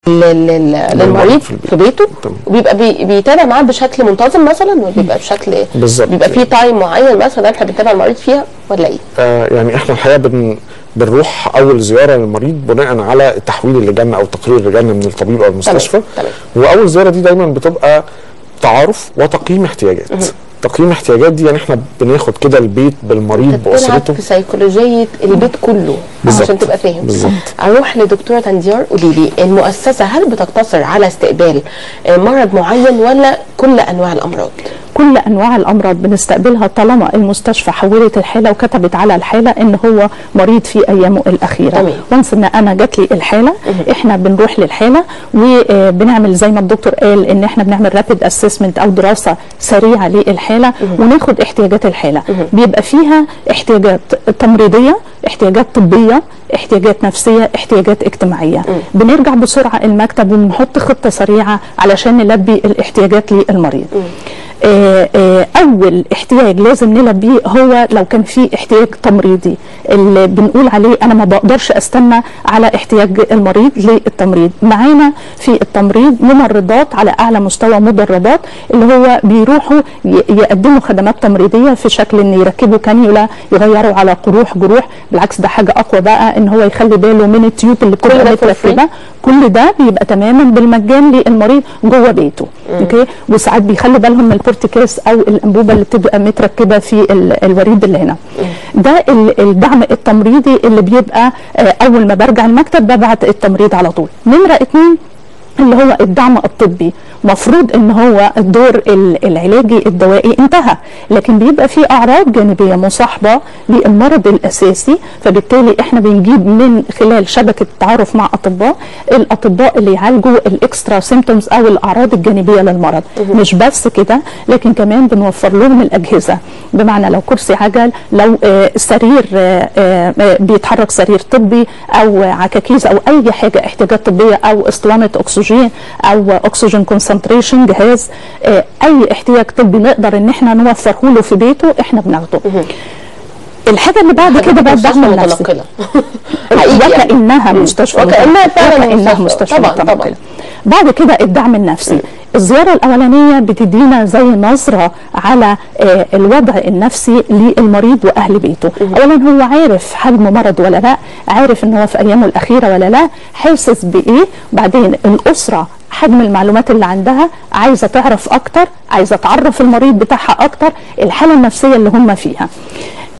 لل- لل- للمريض في البيت. في بيته تمام. وبيبقى بي بيتابع معاه بشكل منتظم مثلا ولا بيبقى بشكل بالظبط. بيبقى في تايم معين مثلا احنا بنتابع المريض فيها ولا ايه؟ آه يعني احنا الحقيقه بن بنروح اول زياره للمريض بناء على التحويل اللي جالنا او التقرير اللي جالنا من الطبيب او المستشفى تمام. واول زياره دي دايما بتبقى تعارف وتقييم احتياجات تقييم احتياجات دي يعني احنا بناخد كده البيت بالمريض بتلعب باسرته في سيكولوجيه البيت كله بالظبط. عشان تبقى فاهم بالظبط. اروح لدكتوره تنديار قولي لي المؤسسه هل بتقتصر على استقبال آه، مرض معين ولا كل انواع الامراض؟ كل انواع الامراض بنستقبلها طالما المستشفى حولت الحاله وكتبت على الحاله ان هو مريض في ايامه الاخيره تمام. وانس ان انا جات لي الحاله احنا بنروح للحاله وبنعمل زي ما الدكتور قال ان احنا بنعمل رابيد اسسمنت او دراسه سريعه للحاله وناخد احتياجات الحاله بيبقى فيها احتياجات تمريضيه احتياجات طبيه احتياجات نفسيه احتياجات اجتماعيه بنرجع بسرعه المكتب وبنحط خطه سريعه علشان نلبي الاحتياجات للمريض آه، آه، اول احتياج لازم نلبيه هو لو كان في احتياج تمريضي اللي بنقول عليه انا ما بقدرش استنى على احتياج المريض للتمريض معانا في التمريض ممرضات على اعلى مستوى مدربات اللي هو بيروحوا ي- يقدموا خدمات تمريضيه في شكل ان يركبوا كانيولا يغيروا على قروح جروح بالعكس ده حاجه اقوى بقى ان هو يخلي باله من التيوب اللي كل بتبقى ده for free؟ متركبه كل ده بيبقى تماما بالمجان للمريض جوه بيته اوكي وساعات بيخلوا بالهم من البورتيكاس او الانبوبه اللي بتبقى متركبه في ال- الوريد اللي هنا ده ال- الدعم التمريضي اللي بيبقى آه، اول ما برجع المكتب ببعت التمريض على طول نمره اتنين اللي هو الدعم الطبي مفروض ان هو الدور ال- العلاجي الدوائي انتهى لكن بيبقى في اعراض جانبيه مصاحبه للمرض الاساسي فبالتالي احنا بنجيب من خلال شبكه التعارف مع اطباء الاطباء اللي يعالجوا الاكسترا سيمتومز او الاعراض الجانبيه للمرض مش بس كده لكن كمان بنوفر لهم الاجهزه بمعنى لو كرسي عجل لو آه، سرير آه، آه، بيتحرك سرير طبي او عكاكيز او اي حاجه احتياجات طبيه او اسطوانه اكسجين او اكسجين كونسنتريشن جهاز آه، اي احتياج طبي نقدر ان احنا نوفره له في بيته احنا بناخده الحاجه اللي بعد كده بقى الدعم مستشفى النفسي متنقله حقيقي يعني. وكانها مستشفى وكأنها فعلا وكانها مستشفى. مستشفى طبعاً، متنقلة. طبعاً. بعد كده الدعم النفسي الزياره الاولانيه بتدينا زي نظره على آه، الوضع النفسي للمريض واهل بيته اولا هو عارف حجم مرض ولا لا عارف ان هو في ايامه الاخيره ولا لا حاسس بايه بعدين الاسره حجم المعلومات اللي عندها عايزه تعرف اكتر عايزه تعرف المريض بتاعها اكتر الحاله النفسيه اللي هم فيها